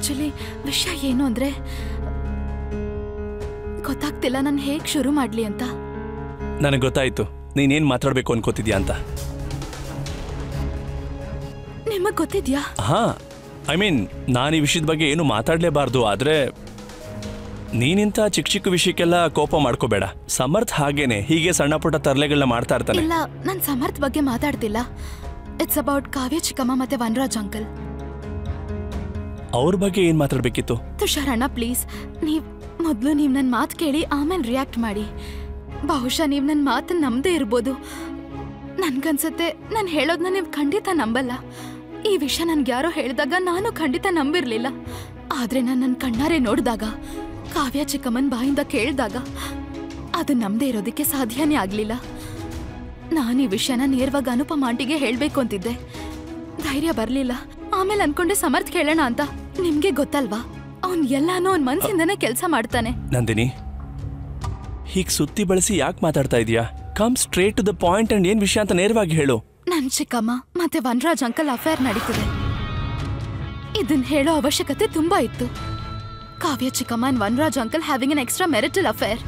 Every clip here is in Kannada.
ಆಕ್ಚುಲಿ ವಿಷಯ ಏನು ಅಂದ್ರೆ ಗೊತ್ತಾಗ್ತಿಲ್ಲ ನಾನು ಹೇಗ್ ಶುರು ಮಾಡ್ಲಿ ಅಂತ ನನಗೆ ಗೊತ್ತಾಯ್ತು ನೀನೇನ್ ಮಾತಾಡ್ಬೇಕು ಅನ್ಕೋತಿದ್ಯಾ ಅಂತ ನಿಮಗ್ ಗೊತ್ತಿದ್ಯಾ ಹಾ ಐ ಮೀನ್ ನಾನು ಈ ವಿಷಯದ ಬಗ್ಗೆ ಏನು ಮಾತಾಡ್ಲೇಬಾರ್ದು ಆದ್ರೆ ನೀನಿಂತ ಚಿಕ್ಕ ಚಿಕ್ಕ ವಿಷಯಕ್ಕೆಲ್ಲ ಕೋಪ ಮಾಡ್ಕೋಬೇಡ ಸಮರ್ಥ್ ಹಾಗೇನೆ ಹೀಗೆ ಸಣ್ಣ ಪುಟ್ಟ ತರ್ಲೆಗಳನ್ನ ಮಾಡ್ತಾ ಇರ್ತಾನೆ ಇಲ್ಲ ನಾನ್ ಸಮರ್ಥ್ ಬಗ್ಗೆ ಮಾತಾಡ್ತಿಲ್ಲ ಇಟ್ಸ್ ಅಬೌಟ್ ಕಾವ್ಯ ಚಿಕ್ಕಮ್ಮ ಮತ್ತೆ ವನರಾಜ್ ಅಂಕಲ್ ಅವ್ರ ಬಗ್ಗೆ ಏನ್ ಮಾತಾಡ್ಬೇಕಿತ್ತು ತುಷಾರ್ ಅಣ್ಣ ಪ್ಲೀಸ್ ನೀವ್ ಮೊದ್ಲು ನೀವ್ ನನ್ ಮಾತು ಕೇಳಿ ಆಮೇಲೆ ರಿಯಾಕ್ಟ್ ಮಾಡಿ ಬಹುಶಃ ನೀವ್ ನನ್ ಮಾತನ್ನ ನಂಬದೇ ಇರ್ಬೋದು ನನ್ಗನ್ಸತ್ತೆ ನಾನು ಹೇಳೋದ್ನ ನೀವ್ ಖಂಡಿತ ನಂಬಲ್ಲ ಈ ವಿಷಯ ನನ್ಗೆ ಯಾರೋ ಹೇಳಿದಾಗ ನಾನು ಖಂಡಿತ ನಂಬಿರ್ಲಿಲ್ಲ ಆದ್ರೆ ನಾನು ನನ್ನ ಕಣ್ಣಾರೆ ನೋಡಿದಾಗ ಕಾವ್ಯ ಚಿಕ್ಕಮ್ಮನ್ ಬಾಯಿಂದ ಕೇಳಿದಾಗ ಅದು ನಂಬದೇ ಇರೋದಕ್ಕೆ ಸಾಧ್ಯನೇ ಆಗ್ಲಿಲ್ಲ ನಾನು ಈ ವಿಷಯನ ನೇರವಾಗಿ ಅನುಪಮ ಆಂಟಿಗೆ ಹೇಳ್ಬೇಕು ಅಂತಿದ್ದೆ ಧೈರ್ಯ ಬರ್ಲಿಲ್ಲ ಆಮೇಲೆ ಅನ್ಕೊಂಡೆ ಸಮರ್ಥ್ ಕೇಳೋಣ ಅಂತ ನಿಮ್ಗೆ ಗೊತ್ತಲ್ವಾ ಅವ್ನ್ ಎಲ್ಲಾನು ಅವ್ನ್ ಮನ್ಸಿಂದನೇ ಕೆಲಸ ಮಾಡ್ತಾನೆ ನಂದಿನಿ ಹೀಗ್ ಸುತ್ತಿ ಬಳಸಿ ಯಾಕೆ ಮಾತಾಡ್ತಾ ಇದೀಯಾ come straight to the point and ಏನ್ ವಿಷಯ ಅಂತ ನೇರವಾಗಿ ಹೇಳು ನನ್ ಚಿಕ್ಕಮ್ಮ ಮತ್ತೆ ವನರಾಜ್ ಅಂಕಲ್ ಅಫೇರ್ ನಡೀತಿದೆ ಇದನ್ ಹೇಳೋ ಅವಶ್ಯಕತೆ ತುಂಬಾ ಇತ್ತು ಕಾವ್ಯ ಚಿಕ್ಕಮ್ಮ and Vanraj uncle having an extra marital affair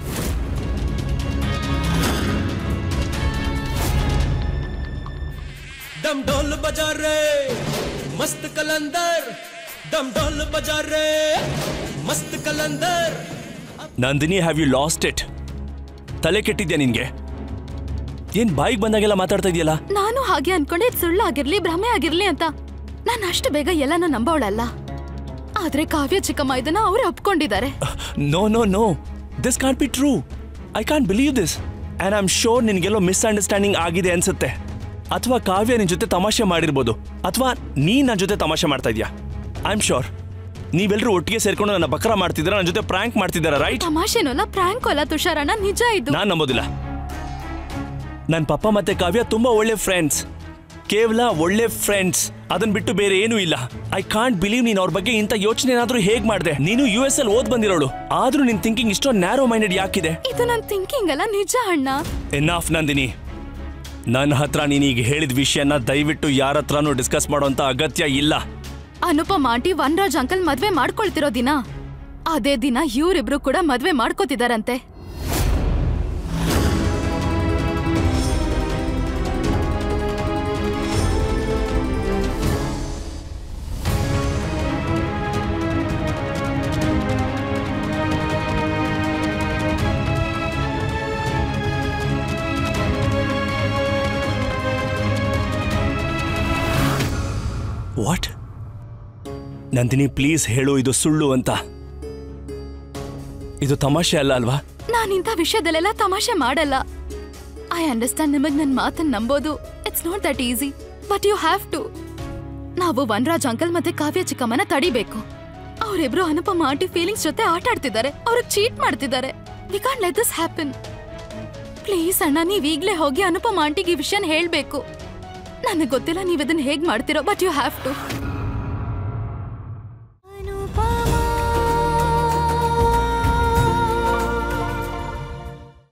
दम ढोल बजा रे मस्त कलंदर दम ढोल बजा रे मस्त कलंदर Nandini have you lost it ತಲೆ ಕೆಟ್ಟಿದ್ಯಾ ನಿನ್ಗೆ ಏನ್ ಬಾಯಿಗೆ ಬಂದಾಗೆಲ್ಲ ಮಾತಾಡ್ತಾ ಇದೆಯಲ್ಲ ನಾನು ಹಾಗೆ ಅನ್ಕೊಂಡೆ ಇದ್ ಸುಳ್ಳು ಆಗಿರ್ಲಿ ಭ್ರಮೆ ಆಗಿರ್ಲಿ ಅಂತ ನಾನು ಅಷ್ಟು ಬೇಗ ಎಲ್ಲಾನು ನಂಬೋಳಲ್ಲ ಆದ್ರೆ ಕಾವ್ಯ ಚಿಕ್ಕಮ್ಮ ಇದನ್ನ ಅವರೇ ಒಪ್ಕೊಂಡಿದ್ದಾರೆ no no no this can't be true I can't believe this and I am sure ನಿನ್ಗೆಲ್ಲೋ ಮಿಸ್ಅಂಡರ್ಸ್ಟ್ಯಾಂಡಿಂಗ್ ಆಗಿದೆ ಅನ್ಸುತ್ತೆ ಅಥವಾ ಕಾವ್ಯ ನಿನ್ ಜೊತೆ ತಮಾಷೆ ಮಾಡಿರ್ಬೋದು ಅಥವಾ ನೀ ನನ್ನ ಜೊತೆ ತಮಾಷೆ ಮಾಡ್ತಾ ಇದೀಯಾ ಐ ಆಮ್ ಶೋರ್ ನೀವೆಲ್ಲರೂ ಒಟ್ಟಿಗೆ ಸೇರ್ಕೊಂಡು ನನ್ನ ಬಕ್ರ ಮಾಡ್ತಿದ್ದೀರಾ ನನ್ನ ಜೊತೆ ಪ್ರ್ಯಾಂಕ್ ಮಾಡ್ತಿದ್ದೀರಾ ರೈಟ್ ತಮಾಷೆನಲ್ಲ ಪ್ರಾಂಕ್ ಅಲ್ಲ ತುಷಾರಣ್ಣ ನಿಜ ಇದು ನಾನ್ ನಂಬೋದಿಲ್ಲ ನನ್ನ ಪಪ್ಪ ಮತ್ತೆ ಕಾವ್ಯ ತುಂಬಾ ಒಳ್ಳೆ ಫ್ರೆಂಡ್ಸ್ ಕೇವಲ ಒಳ್ಳೆ ಫ್ರೆಂಡ್ಸ್ ಅದನ್ ಬಿಟ್ಟು ಬೇರೆ ಏನೂ ಇಲ್ಲ ಐ ಕಾಂಟ್ ಬಿಲೀವ್ ನೀನ್ ಅವ್ರ ಬಗ್ಗೆ ಇಂಥ ಯೋಚನೆ ಏನಾದ್ರೂ ಹೇಗ್ ಮಾಡ್ದೆ ನೀನು ಯು ಎಸ್ ಅಲ್ಲಿ ಓದ್ ಬಂದಿರೋಳು ಆದ್ರೂ ನಿನ್ ಥಿಂಕಿಂಗ್ ಇಷ್ಟೋ ನ್ಯಾರೋ ಮೈಂಡೆಡ್ ಯಾಕಿದೆ ಇದು ನನ್ ಥಿಂಕಿಂಗ್ ಅಲ್ಲ ನಿಜ ಅಣ್ಣ ಎನ್ನಾಫ್ ನಂದಿನಿ ನನ್ನ ಹತ್ರ ನೀನೀಗ ಹೇಳಿದ ವಿಷಯನ ದಯವಿಟ್ಟು ಯಾರ ಹತ್ರನೂ ಡಿಸ್ಕಸ್ ಮಾಡೋಂಥ ಅಗತ್ಯ ಇಲ್ಲ ಅನುಪಮ್ ಆಂಟಿ ವನರಾಜ್ ಅಂಕಲ್ ಮದ್ವೆ ಮಾಡ್ಕೊಳ್ತಿರೋ ದಿನ ಅದೇ ದಿನ ಇವರಿಬ್ರು ಕೂಡ ಮದ್ವೆ ಮಾಡ್ಕೋತಿದಾರಂತೆ ವಾಟ್ ನಂದಿನಿ ಪ್ಲೀಸ್ ಹೇಳು ಇದು ಸುಳ್ಳು ಅಂತ ಇದು ತಮಾಷೆ ಅಲ್ಲ ಅಲ್ವಾ ನಾನಿಂಥ ವಿಷಯದಲ್ಲೆಲ್ಲ ತಮಾಷೆ ಮಾಡಲ್ಲ ಐ ಅಂಡರ್ಸ್ಟ್ಯಾಂಡ್ ನಿಮಗ್ ನನ್ ಮಾತನ್ನ ನಂಬೋದು it's not that easy but you have to ನಾವು ವನರಾಜ್ ಅಂಕಲ್ ಮತ್ತೆ ಕಾವ್ಯ ಚಿಕ್ಕಮ್ಮನ ತಡಿಬೇಕು ಅವರಿಬ್ರು ಅನುಪಮ ಆಂಟಿ ಫೀಲಿಂಗ್ಸ್ ಜೊತೆ ಆಟ ಆಡ್ತಿದ್ದಾರೆ ಅವ್ರಿಗೆ ಚೀಟ್ ಮಾಡ್ತಿದ್ದಾರೆ we can't let this happen please ಅಣ್ಣ ನೀವ್ ಈಗ್ಲೇ ಹೋಗಿ ಅನುಪಮ ಆಂಟಿಗೆ ಈ ವಿಷಯನ ಹೇಳ್ಬೇಕು ನನಗೆ ಗೊತ್ತಿಲ್ಲ ನೀವ್ ಇದನ್ನ ಹೇಗ್ ಮಾಡ್ತಿರೋ ಬಟ್ ಯು ಹ್ಯಾವ್ ಟು